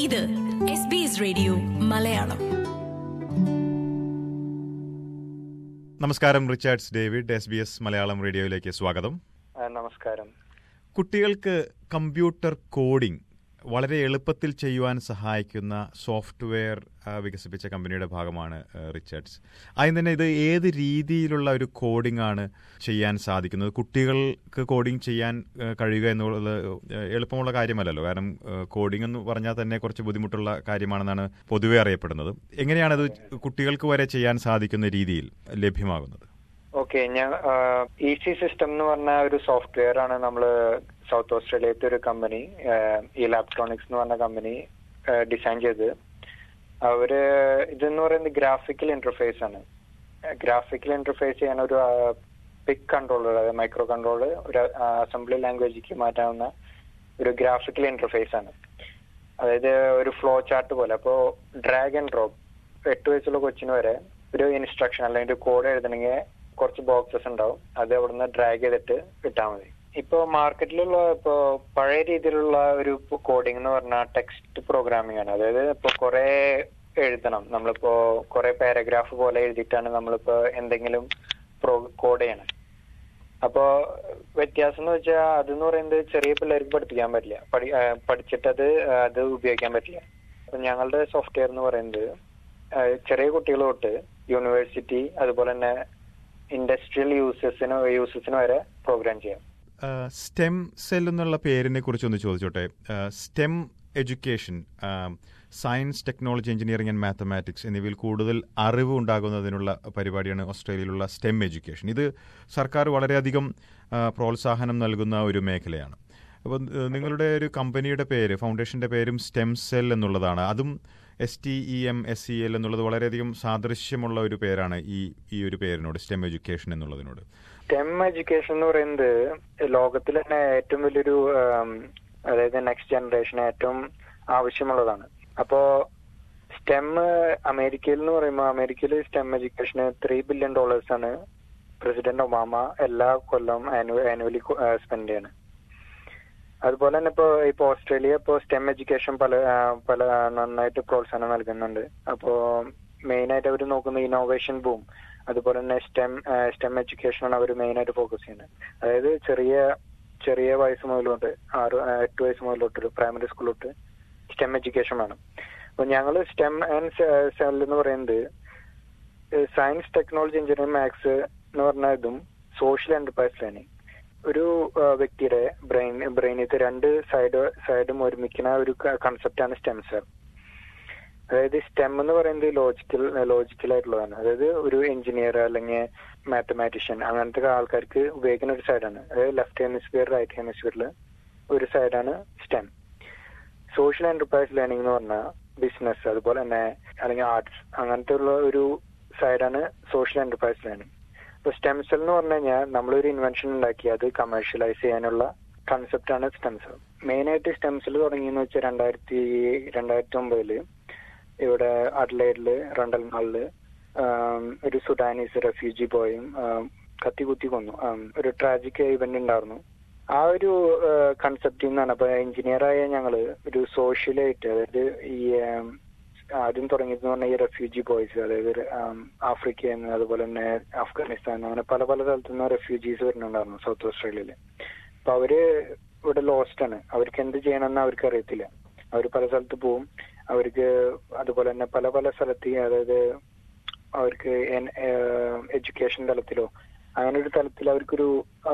ഇത് S B S radio Malayalam നമസ്കാരം Richards David S B S Malayalam റേഡിയോയിലേക്ക് സ്വാഗതം ആ, നമസ്കാരം കുട്ടികൾക്ക് കമ്പ്യൂട്ടർ കോഡിംഗ് വളരെ എളുപ്പത്തിൽ ചെയ്യുവാൻ സഹായിക്കുന്ന സോഫ്റ്റ്വെയർ ആ, വികസിപ്പിച്ച കമ്പനിയുടെ ഭാഗമാണ് ആ, റിച്ചാർഡ്സ് ആദ്യം തന്നെ ഇത് ഏത് രീതിയിലുള്ള ഒരു കോഡിംഗ് ആണ് ചെയ്യാൻ സാധിക്കുന്നത് കുട്ടികൾക്ക് കോഡിംഗ് ചെയ്യാൻ ആ, കഴിയുക എന്നുള്ളത് ആ, എളുപ്പമുള്ള കാര്യമല്ലല്ലോ കാരണം കോഡിംഗ് എന്ന് പറഞ്ഞാൽ തന്നെ കുറച്ച് ബുദ്ധിമുട്ടുള്ള കാര്യമാണെന്നാണ് പൊതുവെ അറിയപ്പെടുന്നത് എങ്ങനെയാണത് കുട്ടികൾക്ക് വരെ ചെയ്യാൻ സാധിക്കുന്ന രീതിയിൽ ലഭ്യമാകുന്നത് ഓക്കെ ഞാൻ ഈസി സിസ്റ്റം എന്ന് പറഞ്ഞ ഒരു സോഫ്റ്റ്വെയർ ആണ് നമ്മൾ സൗത്ത് ഓസ്ട്രേലിയത്തെ ഒരു കമ്പനി ഈ ലാപ്ട്രോണിക്സ് എന്ന് പറഞ്ഞ കമ്പനി ഡിസൈൻ ചെയ്തത് അവര് ഇതെന്ന് പറയുന്നത് ഗ്രാഫിക്കൽ ഇന്റർഫേസ് ആണ് ഗ്രാഫിക്കൽ ഇന്റർഫേസ് ചെയ്യാൻ ഒരു പിക് കൺട്രോളർ അതായത് മൈക്രോ കൺട്രോളർ ഒരു അസംബ്ലി ലാംഗ്വേജിലേക്ക് മാറ്റാവുന്ന ഒരു ഗ്രാഫിക്കൽ ഇന്റർഫേസ് ആണ് അതായത് ഒരു ഫ്ലോ ചാർട്ട് പോലെ അപ്പോ ഡ്രാഗ് ആൻഡ് ഡ്രോപ്പ് എട്ട് വയസ്സുള്ള കൊച്ചിന് വരെ ഒരു ഇൻസ്ട്രക്ഷൻ അല്ലെങ്കിൽ ഒരു കോഡ് എഴുതണമെങ്കിൽ കുറച്ച് ബോക്സസ് ഉണ്ടാവും അത് അവിടുന്ന് ഡ്രാഗ് ചെയ്തിട്ട് ഇട്ടാൽ മതി ഇപ്പോ മാർക്കറ്റിലുള്ള ഇപ്പോ പഴയ രീതിയിലുള്ള ഒരു കോഡിംഗ് എന്ന് പറഞ്ഞാൽ ടെക്സ്റ്റ് പ്രോഗ്രാമിംഗ് ആണ് അതായത് ഇപ്പൊ കുറെ എഴുതണം നമ്മളിപ്പോ കുറെ പാരഗ്രാഫ് പോലെ എഴുതിയിട്ടാണ് നമ്മളിപ്പോ എന്തെങ്കിലും കോഡ് ചെയ്യണം അപ്പോ വ്യത്യാസം എന്ന് വെച്ചാൽ അതെന്ന് പറയുന്നത് ചെറിയ പിള്ളേർക്ക് പഠിപ്പിക്കാൻ പറ്റില്ല പഠി ആ, പഠിച്ചിട്ട് അത് അത് ഉപയോഗിക്കാൻ പറ്റില്ല അപ്പൊ ഞങ്ങളുടെ സോഫ്റ്റ്വെയർ എന്ന് പറയുന്നത് ആ, ചെറിയ കുട്ടികൾ തൊട്ട് യൂണിവേഴ്സിറ്റി അതുപോലെ തന്നെ ഇൻഡസ്ട്രിയൽ യൂസേഴ്സിന് യൂസേഴ്സിന് വരെ പ്രോഗ്രാം ചെയ്യാം സ്റ്റെം സെൽ എന്നുള്ള പേരിനെ കുറിച്ചൊന്ന് ചോദിച്ചോട്ടെ STEM education science technology engineering and mathematics എന്നിവയിൽ കൂടുതൽ അറിവ് ഉണ്ടാകുന്നതിനുള്ള പരിപാടിയാണ് ഓസ്ട്രേലിയയിലുള്ള സ്റ്റെം എഡ്യൂക്കേഷൻ ഇത് സർക്കാർ വളരെയധികം ആ, പ്രോത്സാഹനം നൽകുന്ന ഒരു മേഖലയാണ് അപ്പോൾ നിങ്ങളുടെ ഒരു കമ്പനിയുടെ പേര് ഫൗണ്ടേഷന്റെ പേരും സ്റ്റെം സെൽ എന്നുള്ളതാണ് അതും S T E M S C L എന്നുള്ളത് വളരെയധികം സാദൃശ്യമുള്ള ഒരു പേരാണ് ഈ ഈ ഒരു പേരിനോട് സ്റ്റെം എഡ്യൂക്കേഷൻ എന്നുള്ളതിനോട് സ്റ്റെം എഡ്യൂക്കേഷൻ എന്ന് പറയുന്നത് ലോകത്തിൽ തന്നെ ഏറ്റവും വലിയൊരു ആം, അതായത് നെക്സ്റ്റ് ജനറേഷന് ഏറ്റവും ആവശ്യമുള്ളതാണ് അപ്പോ സ്റ്റെം അമേരിക്കയിൽ എന്ന് പറയുമ്പോൾ അമേരിക്കയിൽ സ്റ്റെം എഡ്യൂക്കേഷന് ത്രീ ബില്യൺ ഡോളേഴ്സ് ആണ് പ്രസിഡന്റ് ഒബാമ എല്ലാ കൊല്ലം ആനുവലി സ്പെൻഡ് ചെയ്യണം അതുപോലെ തന്നെ ഇപ്പോ ഇപ്പൊ ഓസ്ട്രേലിയ ഇപ്പോ സ്റ്റെം എഡ്യൂക്കേഷൻ പല ആ, പല നന്നായിട്ട് പ്രോത്സാഹനം നൽകുന്നുണ്ട് അപ്പോ മെയിൻ ആയിട്ട് അവർ നോക്കുന്ന ഇന്നോവേഷൻ ബൂം അതുപോലെ തന്നെ സ്റ്റെം സ്റ്റെം എഡ്യൂക്കേഷൻ ആണ് അവർ മെയിൻ ആയിട്ട് ഫോക്കസ് ചെയ്യുന്നത് അതായത് ചെറിയ ചെറിയ വയസ്സ് മുതലോട്ട് ആറ് ആ, എട്ട് വയസ്സ് മുതലോട്ട് പ്രൈമറി സ്കൂൾ തൊട്ട് സ്റ്റെം എഡ്യൂക്കേഷൻ വേണം അപ്പൊ ഞങ്ങൾ സ്റ്റെം ആൻഡ് സെൽ എന്ന് പറയുന്നത് സയൻസ് ടെക്നോളജി എഞ്ചിനീയറിംഗ് മാത്സ് എന്ന് പറഞ്ഞ ഇതും സോഷ്യൽ എന്റർപ്രൈസ് ലേണിംഗ് ഒരു ആ, വ്യക്തിയുടെ ബ്രെയിൻ ബ്രെയിനിത്തെ രണ്ട് സൈഡ് സൈഡും ഒരുമിക്കുന്ന ഒരു കൺസെപ്റ്റ് ആണ് സ്റ്റെം സെൽ അതായത് സ്റ്റെം എന്ന് പറയുന്നത് ലോജിക്കൽ ലോജിക്കൽ ആയിട്ടുള്ളതാണ് അതായത് ഒരു എഞ്ചിനീയർ അല്ലെങ്കിൽ മാത്തമാറ്റീഷ്യൻ അങ്ങനത്തെ ആൾക്കാർക്ക് ഉപയോഗിക്കുന്ന ഒരു സൈഡാണ് അതായത് ലെഫ്റ്റ് ഹെമിസ്ഫിയർ റൈറ്റ് ഹെമിസ്ഫിയറിൽ ഒരു സൈഡാണ് സ്റ്റെം സോഷ്യൽ എന്റർപ്രൈസ് ലേണിംഗ് എന്ന് പറഞ്ഞാൽ ബിസിനസ് അതുപോലെ തന്നെ അല്ലെങ്കിൽ ആർട്സ് അങ്ങനത്തെ ഉള്ള ഒരു സൈഡാണ് സോഷ്യൽ എന്റർപ്രൈസ് ലേണിംഗ് ഇപ്പൊ സ്റ്റെം സെൽ എന്ന് പറഞ്ഞു കഴിഞ്ഞാൽ നമ്മളൊരു ഇൻവെൻഷൻ ഉണ്ടാക്കി അത് കമേഴ്ഷ്യലൈസ് ചെയ്യാനുള്ള കൺസെപ്റ്റ് ആണ് സ്റ്റെം സെൽ മെയിൻ ആയിട്ട് സ്റ്റെം സെൽ തുടങ്ങിയെന്ന് വെച്ചാൽ രണ്ടായിരത്തി രണ്ടായിരത്തി ഒമ്പതില് ഇവിടെ അഡ്ലൈഡില് റണ്ടൽ മാളില് ഒരു സുഡാനീസ് റെഫ്യൂജി ബോയും കത്തി കുത്തി കൊന്നു ആം, ഒരു ട്രാജിക് ഇവന്റ് ഉണ്ടായിരുന്നു ആ ഒരു കൺസെപ്റ്റിൽ നിന്നാണ് അപ്പൊ എഞ്ചിനീയറായ ഞങ്ങള് ഒരു സോഷ്യലായിട്ട് അതായത് ഈ ആം, ആദ്യം തുടങ്ങിയതെന്ന് പറഞ്ഞാൽ ഈ റെഫ്യൂജി ബോയ്സ് അതായത് ആം, ആഫ്രിക്കയിൽ നിന്ന് അതുപോലെ തന്നെ അഫ്ഗാനിസ്ഥാൻ അങ്ങനെ പല പല സ്ഥലത്തു നിന്ന് റെഫ്യൂജീസ് വരുന്നുണ്ടായിരുന്നു സൗത്ത് ഓസ്ട്രേലിയയില് അപ്പൊ അവര് ഇവിടെ ലോസ്റ്റ് ആണ് അവർക്ക് എന്ത് ചെയ്യണമെന്ന് അവർക്ക് അറിയത്തില്ല അവർ പല സ്ഥലത്ത് പോവും അവർക്ക് അതുപോലെ തന്നെ പല പല സ്ഥലത്ത് ഈ അതായത് അവർക്ക് എഡ്യൂക്കേഷൻ തലത്തിലോ അങ്ങനെ ഒരു തലത്തിൽ അവർക്കൊരു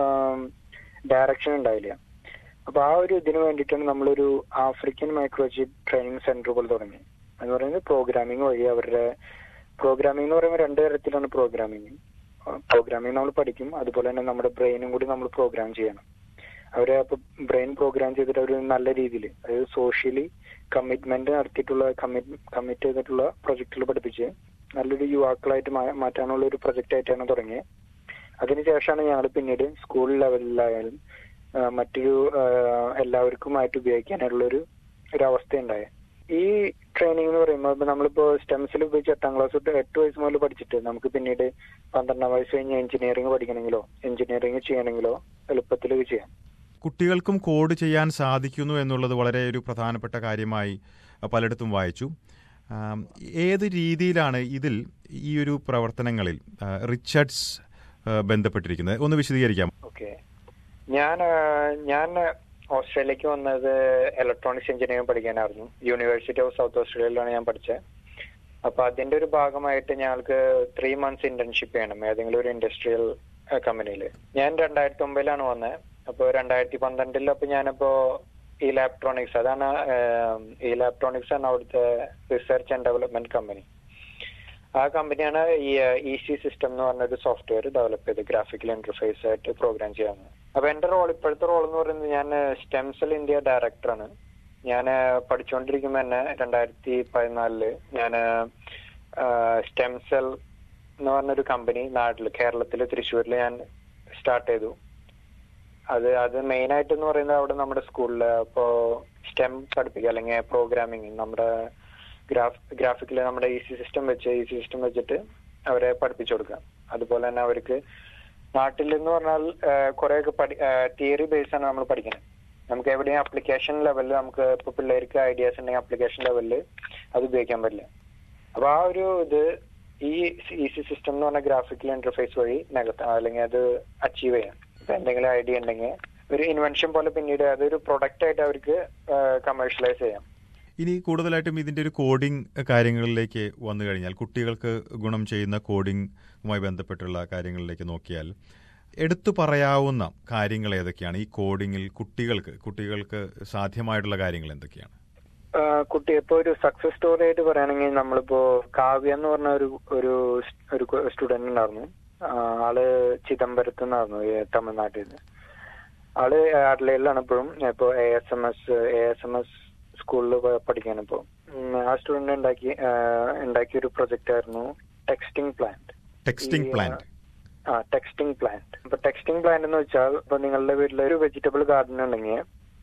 ഡയറക്ഷൻ ഉണ്ടായില്ല അപ്പൊ ആ ഒരു ഇതിന് വേണ്ടിയിട്ടാണ് നമ്മളൊരു ആഫ്രിക്കൻ മൈക്രോചിപ്പ് ട്രെയിനിങ് സെന്റർ പോലെ തുടങ്ങി എന്ന് പറയുന്നത് പ്രോഗ്രാമിംഗ് വഴി അവരുടെ പ്രോഗ്രാമിംഗ് എന്ന് പറയുമ്പോൾ രണ്ട് തരത്തിലാണ് പ്രോഗ്രാമിംഗ് പ്രോഗ്രാമിംഗ് നമ്മൾ പഠിക്കും അതുപോലെ തന്നെ നമ്മുടെ ബ്രെയിനും കൂടി നമ്മൾ പ്രോഗ്രാം ചെയ്യണം അവരെ അപ്പൊ ബ്രെയിൻ പ്രോഗ്രാം ചെയ്തിട്ട് അവർ നല്ല രീതിയിൽ അതായത് സോഷ്യലി കമ്മിറ്റ്മെന്റ് നടത്തിയിട്ടുള്ള കമ്മിറ്റ് ചെയ്തിട്ടുള്ള പ്രൊജക്ടുകൾ പഠിപ്പിച്ച് നല്ലൊരു യുവാക്കളായിട്ട് മാ- മാറ്റാനുള്ള ഒരു പ്രൊജക്റ്റ് ആയിട്ടാണ് തുടങ്ങിയത് അതിനുശേഷമാണ് ഞങ്ങൾ പിന്നീട് സ്കൂൾ ലെവലിലായാലും ആ, മറ്റൊരു ആ, എല്ലാവർക്കുമായിട്ട് ഉപയോഗിക്കാനുള്ള ഒരു ഒരു അവസ്ഥ ഉണ്ടായത് ഈ ട്രെയിനിങ് എന്ന് പറയുമ്പോൾ ഇപ്പൊ നമ്മളിപ്പോ സ്റ്റെംസിൽ ഉപയോഗിച്ച് എട്ടാം ക്ലാസ് തൊട്ട് എട്ട് വയസ്സ് മുതൽ പഠിച്ചിട്ട് നമുക്ക് പിന്നീട് പന്ത്രണ്ടാം വയസ്സ് കഴിഞ്ഞ് എഞ്ചിനീയറിംഗ് പഠിക്കണമെങ്കിലോ എഞ്ചിനീയറിംഗ് ചെയ്യണമെങ്കിലോ എളുപ്പത്തിൽ ഇത് ചെയ്യാം കുട്ടികൾക്കും കോഡ് ചെയ്യാൻ സാധിക്കുന്നു എന്നുള്ളത് വളരെ ഒരു പ്രധാനപ്പെട്ട കാര്യമായി പലയിടത്തും വായിച്ചു ആം, ഏത് രീതിയിലാണ് ഇതിൽ ഈ ഒരു പ്രവർത്തനങ്ങളിൽ ആ, റിച്ചർഡ്സ് ആ, ബന്ധപ്പെട്ടിരിക്കുന്നത് ഒന്ന് വിശദീകരിക്കാം ഓക്കെ ഞാൻ ആ, ഞാൻ ഓസ്ട്രേലിയക്ക് വന്നത് ഇലക്ട്രോണിക്സ് എഞ്ചിനീയറിംഗ് പഠിക്കാനായിരുന്നു യൂണിവേഴ്സിറ്റി ഓഫ് സൗത്ത് ഓസ്ട്രേലിയയിലാണ് ഞാൻ പഠിച്ചത് അപ്പൊ അതിന്റെ ഒരു ഭാഗമായിട്ട് ഞങ്ങൾക്ക് ത്രീ മന്ത്സ് ഇന്റേൺഷിപ്പ് ചെയ്യണം ഏതെങ്കിലും ഒരു ഇൻഡസ്ട്രിയൽ കമ്പനിയിൽ ഞാൻ രണ്ടായിരത്തി ഒമ്പതിലാണ് വന്നത് അപ്പോൾ രണ്ടായിരത്തി പന്ത്രണ്ടിൽ അപ്പൊ ഞാനിപ്പോ ഈ ഇലക്ട്രോണിക്സ് അതാണ് ഈ ഇലക്ട്രോണിക്സ് ആണ് അവിടുത്തെ റിസർച്ച് ആൻഡ് ഡെവലപ്മെന്റ് കമ്പനി ആ കമ്പനിയാണ് ഈ ഇ സി സിസ്റ്റം എന്ന് പറഞ്ഞ ഒരു സോഫ്റ്റ്വെയർ ഡെവലപ്പ് ചെയ്ത് ഗ്രാഫിക്കൽ ഇന്റർഫേസ് ആയിട്ട് പ്രോഗ്രാം ചെയ്യാവുന്നത് അപ്പൊ എന്റെ റോൾ ഇപ്പോഴത്തെ റോൾ എന്ന് പറയുന്നത് ഞാൻ സ്റ്റെംസൽ ഇന്ത്യ ഡയറക്ടറാണ് ഞാൻ പഠിച്ചുകൊണ്ടിരിക്കുമ്പോൾ തന്നെ രണ്ടായിരത്തി പതിനാലില് ഞാൻ സ്റ്റെംസെൽ എന്ന് പറഞ്ഞൊരു കമ്പനി നാട്ടിൽ കേരളത്തിൽ തൃശ്ശൂരിൽ ഞാൻ സ്റ്റാർട്ട് ചെയ്തു അത് അത് മെയിൻ ആയിട്ട് എന്ന് പറയുന്നത് അവിടെ നമ്മുടെ സ്കൂളിൽ ഇപ്പോ സ്റ്റെം പഠിപ്പിക്കുക അല്ലെങ്കിൽ പ്രോഗ്രാമിംഗ് നമ്മുടെ ഗ്രാഫ് ഗ്രാഫിക്കൽ നമ്മുടെ ഇ സി സിസ്റ്റം വെച്ച് ഇ സി സിസ്റ്റം വെച്ചിട്ട് അവരെ പഠിപ്പിച്ചു കൊടുക്കുക അതുപോലെ തന്നെ അവർക്ക് നാട്ടിൽ എന്ന് പറഞ്ഞാൽ കുറെയൊക്കെ പഠി തിയറി ബേസ് ആണ് നമ്മൾ പഠിക്കുന്നത് നമുക്ക് എവിടെയും അപ്ലിക്കേഷൻ ലെവലിൽ നമുക്ക് ഇപ്പൊ പിള്ളേർക്ക് ഐഡിയാസ് ഉണ്ടെങ്കിൽ അപ്ലിക്കേഷൻ ലെവലിൽ അത് ഉപയോഗിക്കാൻ പറ്റില്ല അപ്പൊ ആ ഒരു ഇത് ഈ ഇ സി സിസ്റ്റം എന്ന് പറഞ്ഞ ഗ്രാഫിക്കൽ ഇന്റർഫേസ് വഴി നികത്താം അല്ലെങ്കിൽ അത് അച്ചീവ് ചെയ്യാം ഇപ്പൊ എന്തെങ്കിലും ഐഡിയ ഉണ്ടെങ്കിൽ ഒരു ഇൻവെൻഷൻ പോലെ പിന്നീട് അതൊരു പ്രൊഡക്റ്റ് ആയിട്ട് അവർക്ക് കമേഴ്ഷ്യലൈസ് ചെയ്യാം ഇനി കൂടുതലായിട്ടും ഇതിന്റെ ഒരു കോഡിംഗ് കാര്യങ്ങളിലേക്ക് വന്നു കഴിഞ്ഞാൽ കുട്ടികൾക്ക് ഗുണം ചെയ്യുന്ന കോഡിംഗുമായി ബന്ധപ്പെട്ടുള്ള കാര്യങ്ങളിലേക്ക് നോക്കിയാൽ എടുത്തു പറയാവുന്ന കാര്യങ്ങൾ ഏതൊക്കെയാണ് ഈ കോഡിങ്ങിൽ കുട്ടികൾക്ക് കുട്ടികൾക്ക് സാധ്യമായിട്ടുള്ള കാര്യങ്ങൾ എന്തൊക്കെയാണ് ആ, കുട്ടി ഇപ്പൊ ഒരു സക്സസ് സ്റ്റോറി ആയിട്ട് പറയുകയാണെങ്കിൽ നമ്മളിപ്പോ കാവ്യ എന്ന് പറഞ്ഞ ഒരു ഒരു ഒരു സ്റ്റുഡന്റ് ഉണ്ടായിരുന്നു ആ, ആള് ചിദംബരത്ത് നിന്നായിരുന്നു ഈ തമിഴ്നാട്ടിൽ നിന്ന് ആള് അഡ്ലൈഡിലാണ് ഇപ്പോഴും ഇപ്പൊ A S M S A S M S സ്കൂളിൽ പഠിക്കാണ് ഇപ്പോ ഉം, ആ സ്റ്റുഡന്റ് ഉണ്ടാക്കി ആ, ഉണ്ടാക്കിയ ഒരു പ്രൊജക്റ്റ് ആയിരുന്നു ടെക്സ്റ്റിംഗ് പ്ലാന്റ് ടെക്സ്റ്റിംഗ് ഈ, പ്ലാന്റ് ആ ടെക്സ്റ്റിംഗ് പ്ലാന്റ് ഇപ്പൊ ടെക്സ്റ്റിംഗ് പ്ലാന്റ് എന്ന് വെച്ചാൽ ഇപ്പൊ നിങ്ങളുടെ വീട്ടിൽ ഒരു വെജിറ്റബിൾ ഗാർഡൻ ഉണ്ടെങ്കിൽ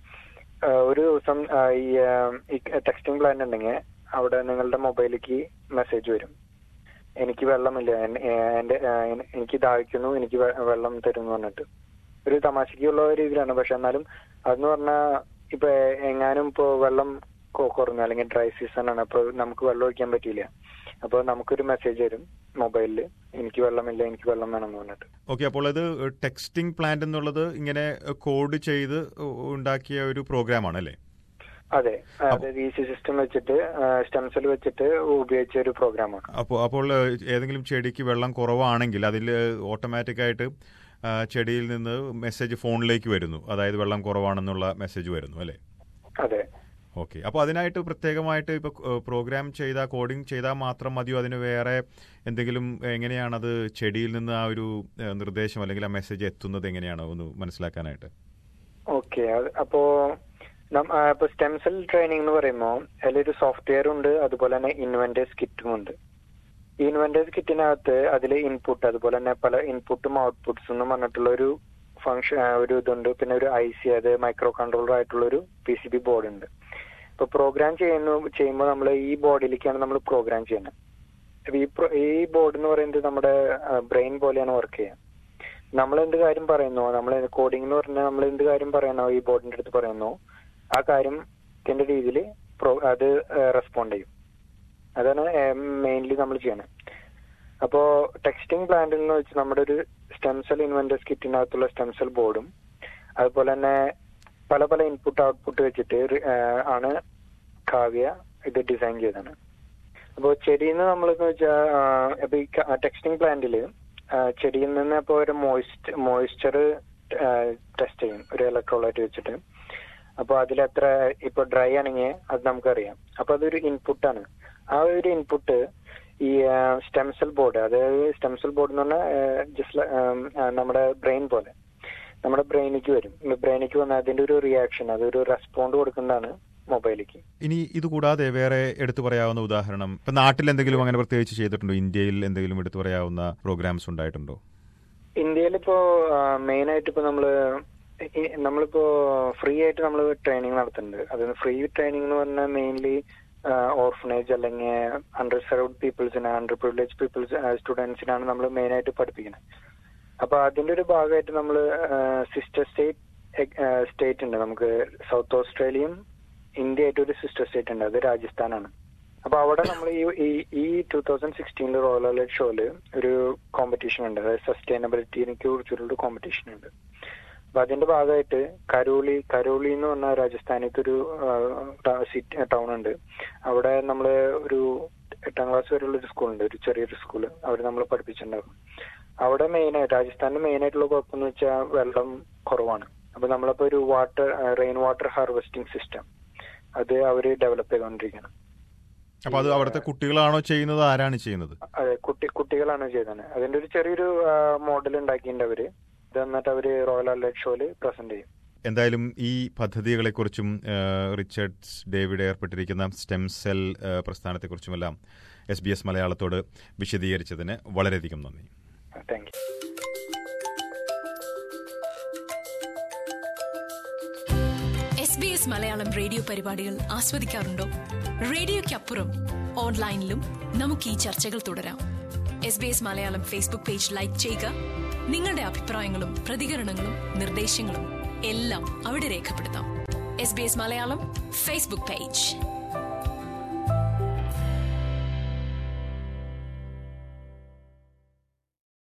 ആ, ഒരു ദിവസം ആ, ഈ ആ, ഈ ടെക്സ്റ്റിംഗ് പ്ലാന്റ് ഉണ്ടെങ്കിൽ അവിടെ നിങ്ങളുടെ മൊബൈലിലേക്ക് മെസ്സേജ് വരും എനിക്ക് വെള്ളമില്ല എൻ- ഏ, എന്റെ ആ, എൻ- എനിക്ക് ദാഹിക്കുന്നു എനിക്ക് വെ- വെള്ളം തരും എന്ന് പറഞ്ഞിട്ട് ഒരു തമാശക്കുള്ള രീതിയിലാണ് പക്ഷെ എന്നാലും അതെന്ന് പറഞ്ഞാൽ ഇപ്പൊ എങ്ങാനും ഇപ്പോ വെള്ളം കൊ- കുറഞ്ഞു അല്ലെങ്കിൽ ഡ്രൈ സീസൺ ആണ് അപ്പൊ നമുക്ക് വെള്ളം ഒഴിക്കാൻ പറ്റിയില്ല അപ്പൊ നമുക്കൊരു മെസ്സേജ് വരും മൊബൈലിൽ എനിക്ക് വെള്ളമില്ല എനിക്ക് വെള്ളം വേണം എന്ന് പറഞ്ഞിട്ട് ഓക്കെ അപ്പോൾ ഇത് ടെക്സ്റ്റിംഗ് പ്ലാന്റ് എന്നുള്ളത് ഇങ്ങനെ കോഡ് ചെയ്ത് ഉണ്ടാക്കിയ ഒരു പ്രോഗ്രാമാണ് അല്ലേ അതെ അതായത് ഈസി സിസ്റ്റം വെച്ചിട്ട് സ്റ്റെംസൽ വെച്ചിട്ട് ഉപയോഗിച്ച ഒരു പ്രോഗ്രാമാണ് അപ്പോൾ അപ്പോൾ ഏഹ്, ഏതെങ്കിലും ചെടിക്ക് വെള്ളം കുറവാണെങ്കിൽ അതിൽ ഓട്ടോമാറ്റിക്കായിട്ട് ആ, ചെടിയിൽ നിന്ന് മെസ്സേജ് ഫോണിലേക്ക് വരുന്നു അതായത് വെള്ളം കുറവാണെന്നുള്ള മെസ്സേജ് വരുന്നു അല്ലേ അതെ ഓക്കെ അപ്പോൾ അതിനായിട്ട് പ്രത്യേകമായിട്ട് ഇപ്പോൾ പ്രോഗ്രാം ചെയ്താൽ കോഡിംഗ് ചെയ്താൽ മാത്രം മതിയോ അതിന് വേറെ എന്തെങ്കിലും എങ്ങനെയാണത് ചെടിയിൽ നിന്ന് ആ ഒരു ഏഹ്, നിർദ്ദേശം അല്ലെങ്കിൽ ആ മെസ്സേജ് എത്തുന്നത് എങ്ങനെയാണ് ഒന്ന് മനസ്സിലാക്കാനായിട്ട് ഓക്കെ അപ്പോ നം- ആ, ഇപ്പൊ സ്റ്റെംസെൽ ട്രെയിനിങ് എന്ന് പറയുമ്പോൾ അതിലൊരു സോഫ്റ്റ്വെയർ ഉണ്ട് അതുപോലെ തന്നെ ഇൻവെന്റേഴ്സ് കിറ്റും ഉണ്ട് ഈ ഇൻവെന്റേഴ്സ് കിറ്റിനകത്ത് അതിൽ ഇൻപുട്ട് അതുപോലെ തന്നെ പല ഇൻപുട്ടും ഔട്ട്പുട്ട്സ് എന്ന് പറഞ്ഞിട്ടുള്ള ഒരു ഫംഗ്ഷൻ ഒരു ഇതുണ്ട് പിന്നെ ഒരു ഐ സി അത് മൈക്രോ കൺട്രോളർ ആയിട്ടുള്ള ഒരു പി സി ബി ബോർഡ് ഉണ്ട് ഇപ്പൊ പ്രോഗ്രാം ചെയ്യുന്നു ചെയ്യുമ്പോൾ നമ്മൾ ഈ ബോർഡിലേക്കാണ് നമ്മൾ പ്രോഗ്രാം ചെയ്യുന്നത് അപ്പൊ ഈ pro- ഈ ബോർഡ് എന്ന് പറയുന്നത് നമ്മുടെ ബ്രെയിൻ പോലെയാണ് വർക്ക് ചെയ്യുക നമ്മൾ എന്ത് കാര്യം പറയുന്നോ നമ്മൾ കോഡിംഗ് എന്ന് പറഞ്ഞാൽ നമ്മൾ എന്ത് കാര്യം പറയണോ ഈ ബോർഡിന്റെ അടുത്ത് പറയുന്നോ ആ കാര്യത്തിന്റെ രീതിയിൽ അത് റെസ്പോണ്ട് ചെയ്യും അതാണ് മെയിൻലി നമ്മൾ ചെയ്യണത് അപ്പോ ടെക്സ്റ്റിംഗ് പ്ലാന്റിൽ എന്ന് വെച്ച് നമ്മുടെ ഒരു സ്റ്റെംസെൽ ഇൻവെന്റേഴ്സ് കിറ്റിനകത്തുള്ള സ്റ്റെംസെൽ ബോർഡും അതുപോലെ തന്നെ പല പല ഇൻപുട്ട് ഔട്ട്പുട്ട് വെച്ചിട്ട് റി- ആ, ആണ് കാവ്യ ഇത് ഡിസൈൻ ചെയ്തതാണ് അപ്പോൾ ചെടിയിൽ നിന്ന് നമ്മൾ വെച്ചാൽ ഇപ്പൊ ഈ ടെക്സ്റ്റിംഗ് പ്ലാന്റില് ചെടിയിൽ നിന്ന് ഇപ്പോൾ ഒരു മോയിസ്റ്റ് മോയിസ്ചർ ടെസ്റ്റ് ചെയ്യും ഒരു ഇലക്ട്രോളൈറ്റ് വെച്ചിട്ട് അപ്പോൾ അതിലെത്ര ഇപ്പൊ ഡ്രൈ ആണെങ്കിൽ അത് നമുക്കറിയാം അപ്പൊ അതൊരു ഇൻപുട്ടാണ് ആ ഒരു ഇൻപുട്ട് ഈ സ്റ്റെംസെൽ ബോർഡ് അതായത് സ്റ്റെംസെൽ ബോർഡ് എന്ന് പറഞ്ഞാൽ ജസ്റ്റ് നമ്മുടെ ബ്രെയിൻ പോലെ നമ്മുടെ ബ്രെയിനിക്ക് വരും ബ്രെയിനിക്ക് വന്ന അതിന്റെ ഒരു റിയാക്ഷൻ അതൊരു റെസ്പോണ്ട് കൊടുക്കുന്നതാണ് മൊബൈലിലേക്ക് ഇനി ഇത് കൂടാതെ വേറെ എടുത്തു പറയാവുന്ന ഉദാഹരണം ഇപ്പൊ നാട്ടിൽ എന്തെങ്കിലും അങ്ങനെ പ്രത്യേകിച്ച് ചെയ്തിട്ടുണ്ടോ ഇന്ത്യയിൽ എന്തെങ്കിലും എടുത്തു പറയാവുന്ന പ്രോഗ്രാംസ് ഉണ്ടായിട്ടുണ്ടോ ഇന്ത്യയിൽ ഇപ്പോ മെയിൻ ആയിട്ട് ഇപ്പൊ നമ്മള് ഈ- നമ്മളിപ്പോ ഫ്രീ ആയിട്ട് നമ്മൾ ട്രെയിനിങ് നടത്തുന്നുണ്ട് അത് ഫ്രീ ട്രെയിനിങ് എന്ന് പറഞ്ഞാൽ മെയിൻലി ഓർഫനേജ് അല്ലെങ്കിൽ അണ്ടർ സെർവ്ഡ് പീപ്പിൾസിന് അണ്ടർ പ്രിവിലേജ് പീപ്പിൾസ് സ്റ്റുഡൻസിനാണ് നമ്മൾ മെയിൻ ആയിട്ട് പഠിപ്പിക്കുന്നത് അപ്പൊ അതിന്റെ ഒരു ഭാഗമായിട്ട് നമ്മൾ സിസ്റ്റർ സ്റ്റേറ്റ് സ്റ്റേറ്റ് ഉണ്ട് നമുക്ക് സൗത്ത് ഓസ്ട്രേലിയയും ഇന്ത്യ ആയിട്ട് ഒരു സിസ്റ്റർ സ്റ്റേറ്റ് ഉണ്ട് അത് രാജസ്ഥാനാണ് അപ്പൊ അവിടെ നമ്മൾ ഈ ഈ- ഈ ടൂ തൗസൻഡ് സിക്സ്റ്റീനിൽ റോയൽ അലർട്ട് ഷോയില് ഒരു കോമ്പറ്റീഷൻ ഉണ്ട് അതായത് സസ്റ്റൈനബിലിറ്റിനെ കുറിച്ചുള്ള കോമ്പറ്റീഷൻ ഉണ്ട് അപ്പൊ അതിന്റെ ഭാഗമായിട്ട് കരോളി കരോളി എന്ന് പറഞ്ഞ രാജസ്ഥാനത്തെ ഒരു സിറ്റി ടൗൺ ഉണ്ട് അവിടെ നമ്മള് ഒരു എട്ടാം ക്ലാസ് വരെയുള്ള ഒരു സ്കൂളുണ്ട് ഒരു ചെറിയൊരു സ്കൂള് അവിടെ നമ്മൾ പഠിപ്പിച്ചിട്ടുണ്ടാവും അവിടെ മെയിൻ രാജസ്ഥാനിൽ മെയിൻ ആയിട്ടുള്ള കുഴപ്പമെന്ന് വെച്ചാൽ വെള്ളം കുറവാണ് അപ്പൊ നമ്മളപ്പോ ഒരു water rain water harvesting system അത് അവര് ഡെവലപ്പ് ചെയ്തുകൊണ്ടിരിക്കണം അപ്പൊ അത് അവിടുത്തെ കുട്ടികളാണോ ചെയ്യുന്നത് ആരാണ് ചെയ്യുന്നത് അതെ കുട്ടി കുട്ടികളാണ് ചെയ്തത് അതിന്റെ ഒരു ചെറിയൊരു മോഡൽ ഉണ്ടാക്കിയിട്ടുണ്ട് അവര് ഇത് എന്നിട്ട് അവര് റോയൽ അലർട്ട് ഷോയില് പ്രസന്റ് ചെയ്യും എന്തായാലും ഈ പദ്ധതികളെക്കുറിച്ചും ആ, റിച്ചർഡ്സ് ഡേവിഡ് ഏർപ്പെട്ടിരിക്കുന്ന സ്റ്റെം സെൽ ആ, പ്രസ്ഥാനത്തെക്കുറിച്ചുമെല്ലാം എസ് ബി എസ് മലയാളത്തോട് വിശദീകരിച്ചതിന് വളരെയധികം നന്ദി thank you S B S Malayalam radio പരിപാടികൾ ആസ്വദിക്കാറുണ്ടോ റേഡിയോയ്ക്കപ്പുറം ഓൺലൈനിലും നമുക്ക് ഈ ചർച്ചകൾ തുടരാം S B S Malayalam Facebook page like ചെയ്യുക നിങ്ങളുടെ അഭിപ്രായങ്ങളും പ്രതികരണങ്ങളും നിർദ്ദേശങ്ങളും എല്ലാം അവിടെ രേഖപ്പെടുത്താം S B S Malayalam Facebook page